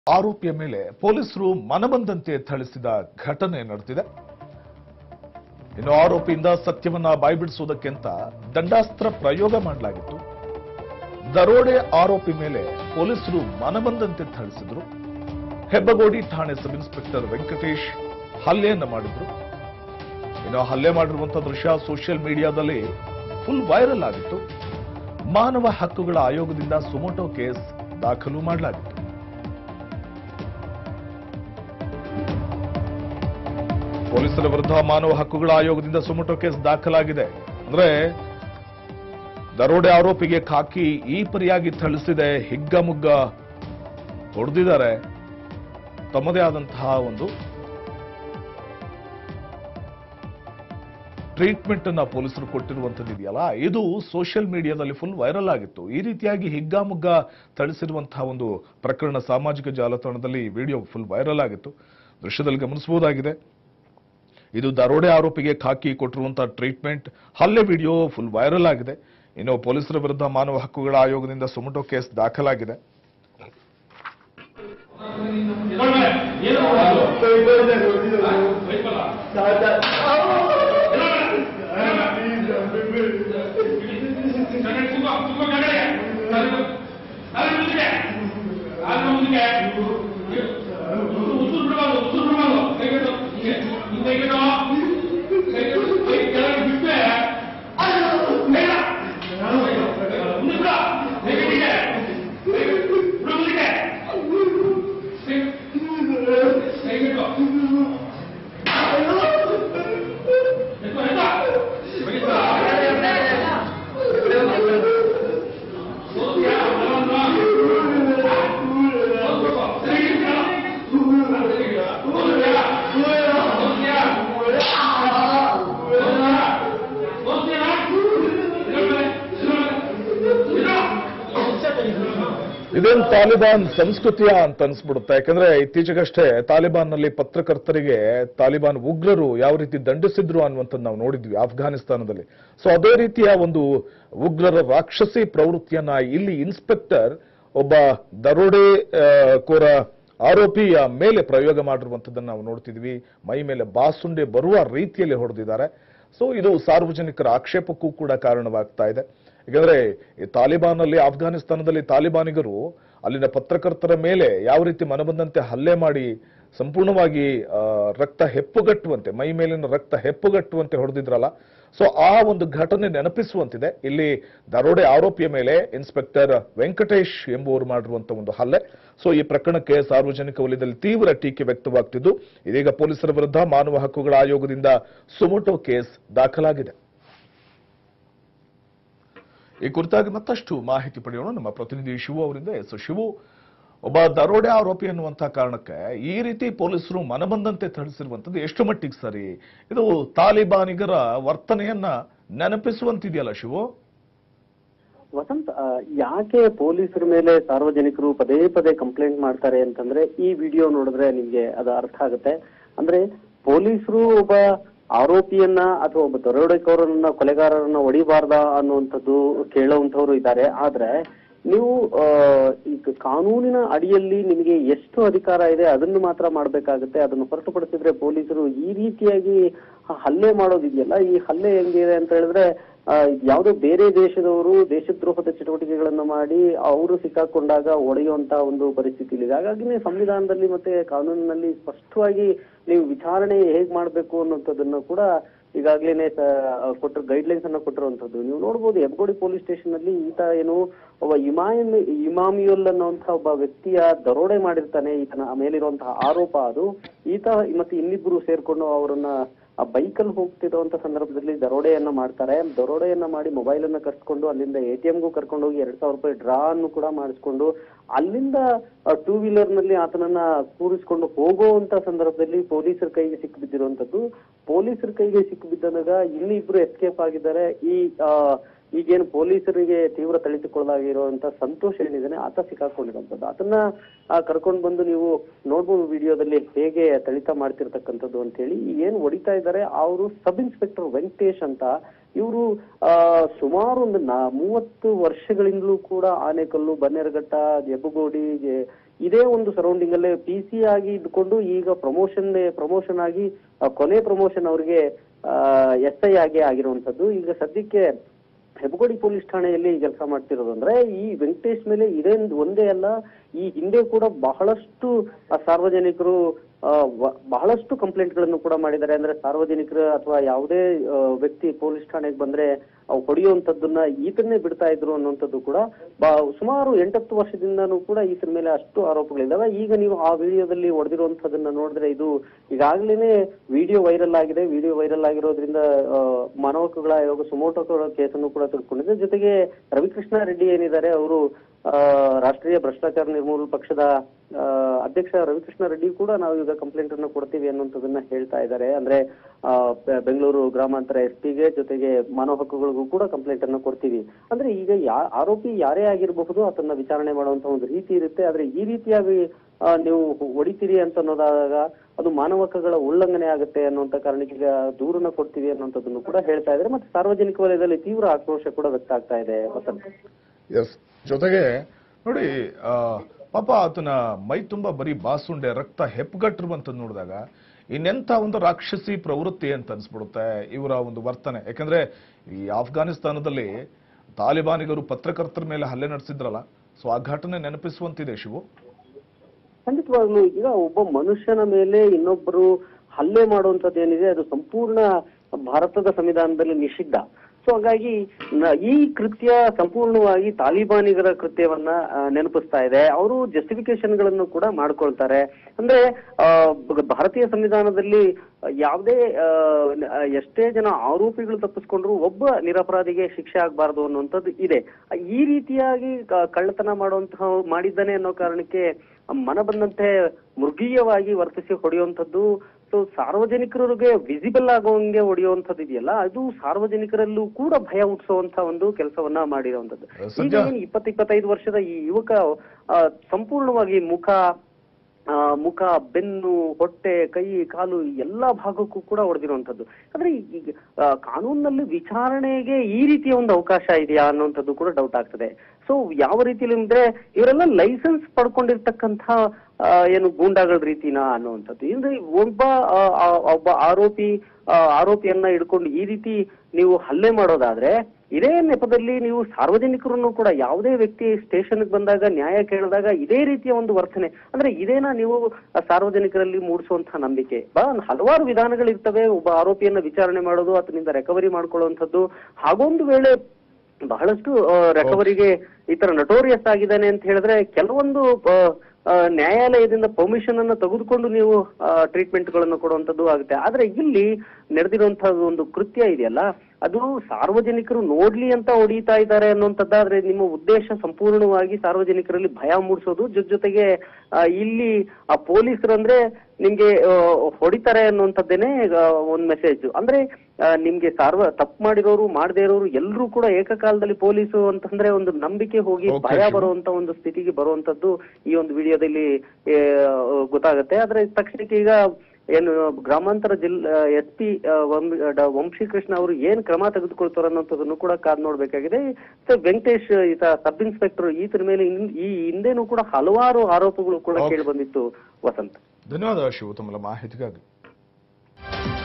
ಆರೋಪಿಯ ಮೇಲೆ ಪೊಲೀಸರು ಮನಬಂದಂತೆ ಥಳಿಸಿದ ಘಟನೆ ನಡೆದಿದೆ ಇನ್ನು ಆರೋಪಿಯಿಂದ ಸತ್ಯವನ್ನ ಬಾಯ್ಬಿಡಿಸುವುದಕ್ಕೆ ಅಂತ ದಂಡಾಸ್ತ್ರ ಪ್ರಯೋಗ ಮಾಡಲಾಗಿತ್ತು ದರೋಡೆ ಆರೋಪಿ ಮೇಲೆ ಪೊಲೀಸರು ಮನಬಂದಂತೆ ಥಳಿಸಿದ್ರು ಹೆಬ್ಬಗೋಡಿ ಠಾಣೆ ಸಬ್ ಇನ್ಸ್ಪೆಕ್ಟರ್ ವೆಂಕಟೇಶ್ ಹಲ್ಲೆಯನ್ನ ಮಾಡಿದ್ರು ಇನ್ನು ಹಲ್ಲೆ ಮಾಡಿರುವಂತಹ ದೃಶ್ಯ ಸೋಷಿಯಲ್ ಮೀಡಿಯಾದಲ್ಲಿ ಫುಲ್ ವೈರಲ್ ಆಗಿತ್ತು ಮಾನವ ಹಕ್ಕುಗಳ ಆಯೋಗದಿಂದ ಸುಮೋಟೋ ಕೇಸ್ ದಾಖಲು ಮಾಡಲಾಗಿತ್ತು ಪೊಲೀಸರ ವಿರುದ್ಧ ಮಾನವ ಹಕ್ಕುಗಳ ಆಯೋಗದಿಂದ ಸುಮೋಟೋ ಕೇಸ್ ದಾಖಲಾಗಿದೆ ಅಂದ್ರೆ ದರೋಡೆ ಆರೋಪಿಗೆ ಖಾಕಿ ಈ ಪರಿಯಾಗಿ ಥಳಿಸಿದೆ ಹಿಗ್ಗಮುಗ್ಗ ಹೊಡೆದಿದ್ದಾರೆ ತಮ್ಮದೇ ಆದಂತಹ ಒಂದು ಟ್ರೀಟ್ಮೆಂಟ್ ಅನ್ನ ಪೊಲೀಸರು ಕೊಟ್ಟಿರುವಂತದ್ದು ಇದೆಯಲ್ಲ ಇದು ಸೋಷಿಯಲ್ ಮೀಡಿಯಾದಲ್ಲಿ ಫುಲ್ ವೈರಲ್ ಆಗಿತ್ತು ಈ ರೀತಿಯಾಗಿ ಹಿಗ್ಗಾಮುಗ್ಗ ಥಳಿಸಿರುವಂತಹ ಒಂದು ಪ್ರಕರಣ ಸಾಮಾಜಿಕ ಜಾಲತಾಣದಲ್ಲಿ ಈ ವಿಡಿಯೋ ಫುಲ್ ವೈರಲ್ ಆಗಿತ್ತು ದೃಶ್ಯದಲ್ಲಿ ಗಮನಿಸಬಹುದಾಗಿದೆ ಇದು ದರೋಡೆ ಆರೋಪಿಗೆ ಖಾಕಿ ಕೊಟ್ಟಿರುವಂತಹ ಟ್ರೀಟ್ಮೆಂಟ್ ಹಲ್ಲೆ ವಿಡಿಯೋ ಫುಲ್ ವೈರಲ್ ಆಗಿದೆ ಇನ್ನು ಪೊಲೀಸರ ವಿರುದ್ಧ ಮಾನವ ಹಕ್ಕುಗಳ ಆಯೋಗದಿಂದ ಸುಮಟೋ ಕೇಸ್ ದಾಖಲಾಗಿದೆ ಇದೇನ್ ತಾಲಿಬಾನ್ ಸಂಸ್ಕೃತಿಯ ಅಂತ ಅನ್ಸ್ಬಿಡುತ್ತೆ ಯಾಕಂದ್ರೆ ಇತ್ತೀಚೆಗಷ್ಟೇ ತಾಲಿಬಾನ್ನಲ್ಲಿ ಪತ್ರಕರ್ತರಿಗೆ ತಾಲಿಬಾನ್ ಉಗ್ರರು ಯಾವ ರೀತಿ ದಂಡಿಸಿದ್ರು ಅನ್ನುವಂಥದ್ದು ನಾವು ನೋಡಿದ್ವಿ ಆಫ್ಘಾನಿಸ್ತಾನದಲ್ಲಿ ಸೊ ಅದೇ ರೀತಿಯ ಒಂದು ಉಗ್ರರ ರಾಕ್ಷಸಿ ಪ್ರವೃತ್ತಿಯನ್ನ ಇಲ್ಲಿ ಇನ್ಸ್ಪೆಕ್ಟರ್ ಒಬ್ಬ ದರೋಡೆ ಆ, ಕೋರ ಆರೋಪಿಯ ಮೇಲೆ ಪ್ರಯೋಗ ಮಾಡಿರುವಂತದ್ದನ್ನು ನಾವು ನೋಡ್ತಿದ್ವಿ ಮೈ ಮೇಲೆ ಬಾಸುಂಡೆ ಬರುವ ರೀತಿಯಲ್ಲಿ ಹೊಡೆದಿದ್ದಾರೆ ಸೊ ಇದು ಸಾರ್ವಜನಿಕರ ಆಕ್ಷೇಪಕ್ಕೂ ಕೂಡ ಕಾರಣವಾಗ್ತಾ ಇದೆ ಯಾಕಂದ್ರೆ ಈ ತಾಲಿಬಾನಲ್ಲಿ ಆಫ್ಘಾನಿಸ್ತಾನದಲ್ಲಿ ತಾಲಿಬಾನಿಗರು ಅಲ್ಲಿನ ಪತ್ರಕರ್ತರ ಮೇಲೆ ಯಾವ ರೀತಿ ಮನಬಂದಂತೆ ಹಲ್ಲೆ ಮಾಡಿ ಸಂಪೂರ್ಣವಾಗಿ ಆ, ರಕ್ತ ಹೆಪ್ಪುಗಟ್ಟುವಂತೆ ಮೈ ಮೇಲಿನ ರಕ್ತ ಹೆಪ್ಪುಗಟ್ಟುವಂತೆ ಹೊಡೆದಿದ್ರಲ್ಲ ಸೊ ಆ ಒಂದು ಘಟನೆ ನೆನಪಿಸುವಂತಿದೆ ಇಲ್ಲಿ ದರೋಡೆ ಆರೋಪಿಯ ಮೇಲೆ ಇನ್ಸ್ಪೆಕ್ಟರ್ ವೆಂಕಟೇಶ್ ಎಂಬುವರು ಮಾಡಿರುವಂತಹ ಒಂದು ಹಲ್ಲೆ ಸೊ ಈ ಪ್ರಕರಣಕ್ಕೆ ಸಾರ್ವಜನಿಕ ವಲಯದಲ್ಲಿ ತೀವ್ರ ಟೀಕೆ ವ್ಯಕ್ತವಾಗ್ತಿದ್ದು ಇದೀಗ ಪೊಲೀಸರ ವಿರುದ್ಧ ಮಾನವ ಹಕ್ಕುಗಳ ಆಯೋಗದಿಂದ ಸುಮೋಟೋ ಕೇಸ್ ದಾಖಲಾಗಿದೆ ಈ ಕುರಿತಾಗಿ ಮತ್ತಷ್ಟು ಮಾಹಿತಿ ಪಡೆಯೋಣ ನಮ್ಮ ಪ್ರತಿನಿಧಿ ಶಿವು ಅವರಿಂದ ಎಸ್ ಶಿವು ಒಬ್ಬ ದರೋಡೆ ಆರೋಪಿ ಅನ್ನುವಂತಹ ಕಾರಣಕ್ಕೆ ಈ ರೀತಿ ಪೊಲೀಸರು ಮನಬಂದಂತೆ ಥಳಿಸಿರುವಂತದ್ದು ಎಷ್ಟು ಮಟ್ಟಿಗೆ ಸರಿ ಇದು ತಾಲಿಬಾನಿಗರ ವರ್ತನೆಯನ್ನ ನೆನಪಿಸುವಂತಿದೆಯಲ್ಲ ಶಿವು ವಸಂತ್ ಆ, ಯಾಕೆ ಪೊಲೀಸರ ಮೇಲೆ ಸಾರ್ವಜನಿಕರು ಪದೇ ಪದೇ ಕಂಪ್ಲೇಂಟ್ ಮಾಡ್ತಾರೆ ಅಂತಂದ್ರೆ ಈ ವಿಡಿಯೋ ನೋಡಿದ್ರೆ ನಿಮ್ಗೆ ಅದು ಅರ್ಥ ಆಗುತ್ತೆ ಅಂದ್ರೆ ಪೊಲೀಸರು ಒಬ್ಬ ಆರೋಪಿಯನ್ನ ಅಥವಾ ಒಬ್ಬ ದರೋಡೆಕೋರನ್ನ ಕೊಲೆಗಾರರನ್ನ ಹೊಡಿಬಾರ್ದ ಅನ್ನುವಂಥದ್ದು ಕೇಳುವಂತವ್ರು ಇದ್ದಾರೆ ಆದ್ರೆ ನೀವು ಆ, ಈಗ ಕಾನೂನಿನ ಅಡಿಯಲ್ಲಿ ನಿಮಗೆ ಎಷ್ಟು ಅಧಿಕಾರ ಇದೆ ಅದನ್ನು ಮಾತ್ರ ಮಾಡ್ಬೇಕಾಗುತ್ತೆ ಅದನ್ನು ಹೊರತುಪಡಿಸಿದ್ರೆ ಪೊಲೀಸರು ಈ ರೀತಿಯಾಗಿ ಹಲ್ಲೆ ಮಾಡೋದಿದೆಯಲ್ಲ ಈ ಹಲ್ಲೆ ಹೆಂಗಿದೆ ಅಂತ ಹೇಳಿದ್ರೆ ಆ, ಯಾವುದೋ ಬೇರೆ ದೇಶದವರು ದೇಶದ್ರೋಹದ ಚಟುವಟಿಕೆಗಳನ್ನ ಮಾಡಿ ಅವರು ಸಿಕ್ಕಾಕೊಂಡಾಗ ಹೊಡೆಯುವಂತ ಒಂದು ಪರಿಸ್ಥಿತಿ ಇದೆ ಹಾಗಾಗಿನೇ ಸಂವಿಧಾನದಲ್ಲಿ ಮತ್ತೆ ಕಾನೂನಿನಲ್ಲಿ ಸ್ಪಷ್ಟವಾಗಿ ನೀವು ವಿಚಾರಣೆ ಹೇಗ್ ಮಾಡ್ಬೇಕು ಅನ್ನೋಂಥದ್ದನ್ನ ಕೂಡ ಈಗಾಗ್ಲೇನೆ ಕೊಟ್ಟರು ಗೈಡ್ಲೈನ್ಸ್ ಅನ್ನ ಕೊಟ್ಟಿರುವಂತದ್ದು ನೀವು ನೋಡ್ಬೋದು ಹೆಬ್ಗೋಡಿ ಪೊಲೀಸ್ ಸ್ಟೇಷನ್ ನಲ್ಲಿ ಈತ ಏನು ಒಬ್ಬ ಇಮಾಯನ್ ಇಮಾಮಿಯುಲ್ ಅನ್ನುವಂತ ಒಬ್ಬ ವ್ಯಕ್ತಿಯ ದರೋಡೆ ಮಾಡಿರ್ತಾನೆ ಈತನ ಮೇಲಿರುವಂತಹ ಆರೋಪ ಅದು ಈತ ಮತ್ತೆ ಇನ್ನಿಬ್ರು ಸೇರ್ಕೊಂಡು ಅವರನ್ನ ಆ ಬೈಕಲ್ಲಿ ಹೋಗ್ತಿರುವಂತ ಸಂದರ್ಭದಲ್ಲಿ ದರೋಡೆಯನ್ನ ಮಾಡ್ತಾರೆ ದರೋಡೆಯನ್ನ ಮಾಡಿ ಮೊಬೈಲ್ ಅನ್ನ ಕರ್ಸ್ಕೊಂಡು ಅಲ್ಲಿಂದ ಎ ಟಿ ಎಂಗೂ ಕರ್ಕೊಂಡು ಹೋಗಿ ಎರಡ್ ಸಾವಿರ ರೂಪಾಯಿ ಡ್ರಾ ಅನ್ನು ಕೂಡ ಮಾಡಿಸ್ಕೊಂಡು ಅಲ್ಲಿಂದ ಟೂ ವೀಲರ್ ನಲ್ಲಿ ಆತನನ್ನ ಕೂರಿಸ್ಕೊಂಡು ಹೋಗುವಂತ ಸಂದರ್ಭದಲ್ಲಿ ಪೊಲೀಸರ ಕೈಗೆ ಸಿಕ್ಕು ಬಿದ್ದಿರುವಂತದ್ದು ಪೊಲೀಸರ ಕೈಗೆ ಸಿಕ್ಕು ಬಿದ್ದಾಗ ಇನ್ನಿಬ್ರು ಎಸ್ಕೇಪ್ ಆಗಿದ್ದಾರೆ ಈ ಆ, ಈಗೇನು ಪೊಲೀಸರಿಗೆ ತೀವ್ರ ತಳಿತುಕೊಳ್ಳಲಾಗಿರುವಂತ ಸಂತೋಷ್ ಏನಿದ್ದಾನೆ ಆತ ಸಿಕ್ಕಾಕೊಂಡಿರುವಂತದ್ದು ಅದನ್ನ ಕರ್ಕೊಂಡು ಬಂದು ನೀವು ನೋಡ್ಬೋದು ವಿಡಿಯೋದಲ್ಲಿ ಹೇಗೆ ತಳಿತ ಮಾಡ್ತಿರ್ತಕ್ಕಂಥದ್ದು ಅಂತ ಹೇಳಿ ಏನ್ ಹೊಡಿತಾ ಇದ್ದಾರೆ ಅವರು ಸಬ್ ಇನ್ಸ್ಪೆಕ್ಟರ್ ವೆಂಕಟೇಶ್ ಅಂತ ಇವರು ಆ ಸುಮಾರು ಒಂದು ನಾ ಮೂವತ್ತು ವರ್ಷಗಳಿಂದಲೂ ಕೂಡ ಆನೆಕಲ್ಲು ಬನ್ನೇರಘಟ್ಟ ಹೆಬ್ಬಗೋಡಿ ಜೆ- ಇದೇ ಒಂದು ಸರೌಂಡಿಂಗ್ ಅಲ್ಲೇ ಪಿ ಸಿ ಆಗಿ ಇದ್ಕೊಂಡು ಈಗ ಪ್ರಮೋಷನ್ ಪ್ರಮೋಷನ್ ಆಗಿ ಆ, ಕೊನೆ ಪ್ರಮೋಷನ್ ಅವ್ರಿಗೆ ಎಸ್ ಐ ಆಗಿ ಆಗಿರುವಂತದ್ದು ಈಗ ಸದ್ಯಕ್ಕೆ ಹೆಬ್ಬಗೋಡಿ ಪೊಲೀಸ್ ಠಾಣೆಯಲ್ಲಿ ಕೆಲಸ ಮಾಡ್ತಿರೋದು ಅಂದ್ರೆ ಈ ವೆಂಕಟೇಶ್ ಮೇಲೆ ಇದೇ ಒಂದೇ ಅಲ್ಲ ಈ ಹಿಂದೆ ಕೂಡ ಬಹಳಷ್ಟು ಆ, ಸಾರ್ವಜನಿಕರು ಆ, ವ- ಬಹಳಷ್ಟು ಕಂಪ್ಲೇಂಟ್ ಗಳನ್ನು ಕೂಡ ಮಾಡಿದ್ದಾರೆ ಅಂದ್ರೆ ಸಾರ್ವಜನಿಕರು ಅಥವಾ ಯಾವುದೇ ಆ, ವ್ಯಕ್ತಿ ಪೊಲೀಸ್ ಠಾಣೆಗೆ ಬಂದ್ರೆ ಅವು ಹೊಡೆಯುವಂತದ್ದನ್ನ ಈತನ್ನೇ ಬಿಡ್ತಾ ಇದ್ರು ಅನ್ನುವಂಥದ್ದು ಕೂಡ ಬ- ಸುಮಾರು ಎಂಟತ್ತು ವರ್ಷದಿಂದನೂ ಕೂಡ ಈತನ ಮೇಲೆ ಅಷ್ಟು ಆರೋಪಗಳಿದ್ದಾವೆ ಈಗ ನೀವು ಆ ವಿಡಿಯೋದಲ್ಲಿ ಹೊಡೆದಿರುವಂತದನ್ನ ನೋಡಿದ್ರೆ ಇದು ಈಗಾಗ್ಲೇನೆ ವಿಡಿಯೋ ವೈರಲ್ ಆಗಿದೆ ವಿಡಿಯೋ ವೈರಲ್ ಆಗಿರೋದ್ರಿಂದ ಆ, ಮಾನವ ಹಕ್ಕುಗಳ ಆಯೋಗ ಸುಮೋಟೋ ಕೇಸನ್ನು ಕೂಡ ತೆಗೆದುಕೊಂಡಿದೆ ಜೊತೆಗೆ ರವಿಕೃಷ್ಣ ರೆಡ್ಡಿ ಏನಿದ್ದಾರೆ ಅವರು ಆ, ರಾಷ್ಟ್ರೀಯ ಭ್ರಷ್ಟಾಚಾರ ನಿರ್ಮೂಲನಾ ಪಕ್ಷದ ಆ, ಅಧ್ಯಕ್ಷ ರವಿಕೃಷ್ಣ ರೆಡ್ಡಿ ಕೂಡ ನಾವು ಈಗ ಕಂಪ್ಲೇಂಟ್ ಅನ್ನು ಕೊಡ್ತೀವಿ ಅನ್ನುವಂಥದ್ದನ್ನ ಹೇಳ್ತಾ ಇದ್ದಾರೆ ಅಂದ್ರೆ ಆ, ಬೆ- ಬೆಂಗಳೂರು ಗ್ರಾಮಾಂತರ ಎಸ್ ಪಿಗೆ ಜೊತೆಗೆ ಮಾನವ ಹಕ್ಕುಗಳಿಗೂ ಕೂಡ ಕಂಪ್ಲೇಂಟ್ ಅನ್ನು ಕೊಡ್ತೀವಿ ಅಂದ್ರೆ ಈಗ ಯಾ ಆರೋಪಿ ಯಾರೇ ಆಗಿರಬಹುದು ಅದನ್ನ ವಿಚಾರಣೆ ಮಾಡುವಂತ ಒಂದು ರೀತಿ ಇರುತ್ತೆ ಆದ್ರೆ ಈ ರೀತಿಯಾಗಿ ಆ, ನೀವು ಹೊಡಿತೀರಿ ಅಂತ ಅನ್ನೋದಾಗ ಅದು ಮಾನವ ಹಕ್ಕುಗಳ ಉಲ್ಲಂಘನೆ ಆಗುತ್ತೆ ಅನ್ನುವಂತ ಕಾರಣಕ್ಕೆ ಈಗ ದೂರನ್ನ ಕೊಡ್ತೀವಿ ಅನ್ನುವಂಥದ್ದನ್ನು ಕೂಡ ಹೇಳ್ತಾ ಇದ್ದಾರೆ ಮತ್ತೆ ಸಾರ್ವಜನಿಕ ವಲಯದಲ್ಲಿ ತೀವ್ರ ಆಕ್ರೋಶ ಕೂಡ ವ್ಯಕ್ತ ಆಗ್ತಾ ಇದೆ ವಸಂತ್ ಎಸ್ ಜೊತೆಗೆ ನೋಡಿ ಆ, ಪಾಪ ಆತನ ಮೈ ತುಂಬಾ ಬರೀ ಬಾಸುಂಡೆ ರಕ್ತ ಹೆಪ್ಪುಗಟ್ಟಿರುವಂತದ್ದು ನೋಡಿದಾಗ ಇನ್ನೆಂಥ ಒಂದು ರಾಕ್ಷಸಿ ಪ್ರವೃತ್ತಿ ಅಂತ ಅನ್ಸ್ಬಿಡುತ್ತೆ ಇವರ ಒಂದು ವರ್ತನೆ ಯಾಕಂದ್ರೆ ಈ ಆಫ್ಘಾನಿಸ್ತಾನದಲ್ಲಿ ತಾಲಿಬಾನಿಗರು ಪತ್ರಕರ್ತರ ಮೇಲೆ ಹಲ್ಲೆ ನಡೆಸಿದ್ರಲ್ಲ ಸೊ ಆ ಘಟನೆ ನೆನಪಿಸುವಂತಿದೆ ಶಿವು ಖಂಡಿತವಾಗ್ಲೂ ಈಗ ಒಬ್ಬ ಮನುಷ್ಯನ ಮೇಲೆ ಇನ್ನೊಬ್ಬರು ಹಲ್ಲೆ ಮಾಡುವಂತದ್ದು ಏನಿದೆ ಅದು ಸಂಪೂರ್ಣ ಭಾರತದ ಸಂವಿಧಾನದಲ್ಲಿ ನಿಷಿದ್ಧ ಸೊ ಹಾಗಾಗಿ ನ- ಈ ಕೃತ್ಯ ಸಂಪೂರ್ಣವಾಗಿ ತಾಲಿಬಾನಿಗರ ಕೃತ್ಯವನ್ನ ಆ, ನೆನಪಿಸ್ತಾ ಇದೆ ಅವರು ಜಸ್ಟಿಫಿಕೇಶನ್ ಗಳನ್ನು ಕೂಡ ಮಾಡ್ಕೊಳ್ತಾರೆ ಅಂದ್ರೆ ಆ, ಬ- ಭಾರತೀಯ ಸಂವಿಧಾನದಲ್ಲಿ ಯಾವುದೇ ಆ, ನ- ಆ, ಎಷ್ಟೇ ಜನ ಆರೋಪಿಗಳು ತಪ್ಪಿಸ್ಕೊಂಡ್ರು ಒಬ್ಬ ನಿರಪರಾಧಿಗೆ ಶಿಕ್ಷೆ ಆಗಬಾರದು ಅನ್ನುವಂಥದ್ದು ಇದೆ ಈ ರೀತಿಯಾಗಿ ಕ- ಕಳ್ಳತನ ಮಾಡುವಂತಹ ಮಾಡಿದ್ದಾನೆ ಅನ್ನೋ ಕಾರಣಕ್ಕೆ ಮನ ಬಂದಂತೆ ಮೃಗೀಯವಾಗಿ ವರ್ತಿಸಿ ಹೊಡೆಯುವಂಥದ್ದು ಸೊ ಸಾರ್ವಜನಿಕರಿಗೆ ವಿಸಿಬಲ್ ಆಗುವಂಗೆ ಹೊಡೆಯುವಂಥದ್ದು ಇದೆಯಲ್ಲ ಅದು ಸಾರ್ವಜನಿಕರಲ್ಲೂ ಕೂಡ ಭಯ ಹುಟ್ಟಿಸುವಂತ ಒಂದು ಕೆಲಸವನ್ನ ಮಾಡಿರುವಂತದ್ದು ಈಗ ಸಂಜಯ್- ಏನು ಇಪ್ಪತ್ತು ಇಪ್ಪತ್ತೈದು ವರ್ಷದ ಈ ಯುವಕ ಆ, ಸಂಪೂರ್ಣವಾಗಿ ಮುಖ ಆ, ಮುಖ ಬೆನ್ನು ಹೊಟ್ಟೆ ಕೈ ಕಾಲು ಎಲ್ಲಾ ಭಾಗಕ್ಕೂ ಕೂಡ ಹೊಡೆದಿರುವಂತದ್ದು ಅಂದ್ರೆ ಈಗ ಆ, ಕಾನೂನಿನಲ್ಲಿ ವಿಚಾರಣೆಗೆ ಈ ರೀತಿಯ ಒಂದು ಅವಕಾಶ ಇದೆಯಾ ಅನ್ನುವಂಥದ್ದು ಕೂಡ ಡೌಟ್ ಆಗ್ತದೆ ಸೊ ಯಾವ ರೀತಿಯಲ್ಲಿ ಅಂದ್ರೆ ಇವರೆಲ್ಲ ಲೈಸೆನ್ಸ್ ಪಡ್ಕೊಂಡಿರ್ತಕ್ಕಂಥ ಆ, ಏನು ಗೂಂಡಾಗಳ ರೀತಿನಾ ಅನ್ನುವಂಥದ್ದು ಅಂದ್ರೆ ಒಬ್ಬ ಆ, ಆ, ಒಬ್ಬ ಆರೋಪಿ ಆ, ಆರೋಪಿಯನ್ನ ಹಿಡ್ಕೊಂಡು ಈ ರೀತಿ ನೀವು ಹಲ್ಲೆ ಮಾಡೋದಾದ್ರೆ ಇದೇ ನೆಪದಲ್ಲಿ ನೀವು ಸಾರ್ವಜನಿಕರನ್ನು ಕೂಡ ಯಾವುದೇ ವ್ಯಕ್ತಿ ಸ್ಟೇಷನ್ಗೆ ಬಂದಾಗ ನ್ಯಾಯ ಕೇಳಿದಾಗ ಇದೇ ರೀತಿಯ ಒಂದು ವರ್ತನೆ ಅಂದ್ರೆ ಇದೇನಾ ನೀವು ಆ ಸಾರ್ವಜನಿಕರಲ್ಲಿ ಮೂಡಿಸುವಂತಹ ನಂಬಿಕೆ ಬಾ ಹಲವಾರು ವಿಧಾನಗಳಿರ್ತವೆ ಒಬ್ಬ ಆರೋಪಿಯನ್ನ ವಿಚಾರಣೆ ಮಾಡೋದು ಆತನಿಂದ ರೆಕವರಿ ಮಾಡ್ಕೊಳ್ಳುವಂಥದ್ದು ಹಾಗೊಂದು ವೇಳೆ ಬಹಳಷ್ಟು ರೆಕವರಿಗೆ ಈ ತರ ನಟೋರಿಯಸ್ ಆಗಿದ್ದಾನೆ ಅಂತ ಹೇಳಿದ್ರೆ ಕೆಲವೊಂದು ಆ, ಆ, ನ್ಯಾಯಾಲಯದಿಂದ ಪರ್ಮಿಷನ್ ಅನ್ನ ತೆಗೆದುಕೊಂಡು ನೀವು ಟ್ರೀಟ್ಮೆಂಟ್ ಗಳನ್ನು ಕೊಡುವಂತದ್ದು ಆಗುತ್ತೆ ಆದ್ರೆ ಇಲ್ಲಿ ನಡೆದಿರುವಂತಹ ಒಂದು ಕೃತ್ಯ ಇದೆಯಲ್ಲ ಅದು ಸಾರ್ವಜನಿಕರು ನೋಡ್ಲಿ ಅಂತ ಹೊಡಿತಾ ಇದ್ದಾರೆ ಅನ್ನುವಂಥದ್ದಾದ್ರೆ ನಿಮ್ಮ ಉದ್ದೇಶ ಸಂಪೂರ್ಣವಾಗಿ ಸಾರ್ವಜನಿಕರಲ್ಲಿ ಭಯ ಮೂಡಿಸೋದು ಜೊತೆ ಜೊತೆಗೆ ಆ, ಇಲ್ಲಿ ಆ ಪೊಲೀಸರು ಅಂದ್ರೆ ನಿಮ್ಗೆ ಆ, ಹೊಡಿತಾರೆ ಅನ್ನುವಂಥದ್ದೇನೆ ಆ, ಒಂದ್ ಮೆಸೇಜ್ ಅಂದ್ರೆ ಆ, ನಿಮ್ಗೆ ಸಾರ್ವ ತಪ್ಪು ಮಾಡಿರೋರು ಮಾಡದೇ ಇರೋರು ಎಲ್ಲರೂ ಕೂಡ ಏಕಕಾಲದಲ್ಲಿ ಪೊಲೀಸು ಅಂತಂದ್ರೆ ಒಂದು ನಂಬಿಕೆ ಹೋಗಿ Okay, ಭಯ ಶಿವು. ಬರುವಂತ ಒಂದು ಸ್ಥಿತಿಗೆ ಬರುವಂತದ್ದು ಈ ಒಂದು ವಿಡಿಯೋದಲ್ಲಿ ಆ, ಗೊತ್ತಾಗುತ್ತೆ ಆದ್ರೆ ತಕ್ಷಣಕ್ಕೆ ಈಗ ಏನು ಗ್ರಾಮಾಂತರ ಜಿಲ್ಲಾ ಎಸ್ ಪಿ ವಂಶೀಕೃಷ್ಣ ಅವರು ಏನ್ ಕ್ರಮ ತೆಗೆದುಕೊಳ್ತಾರೆ ಅನ್ನೋಂಥದ್ದನ್ನು ಕೂಡ ಕಾದ್ ನೋಡ್ಬೇಕಾಗಿದೆ ಮತ್ತೆ ವೆಂಕಟೇಶ್ ಈತ ಸಬ್ ಇನ್ಸ್ಪೆಕ್ಟರ್ ಈತನ ಮೇಲೆ ಇನ್- ಈ ಹಿಂದೆನೂ ಕೂಡ ಹಲವಾರು ಆರೋಪಗಳು ಕೂಡ Okay. ಕೇಳಿ ಬಂದಿತ್ತು ವಸಂತ್ ಧನ್ಯವಾದ ಶಿವು ತಮ್ಮ ಮಾಹಿತಿಗಾಗಿ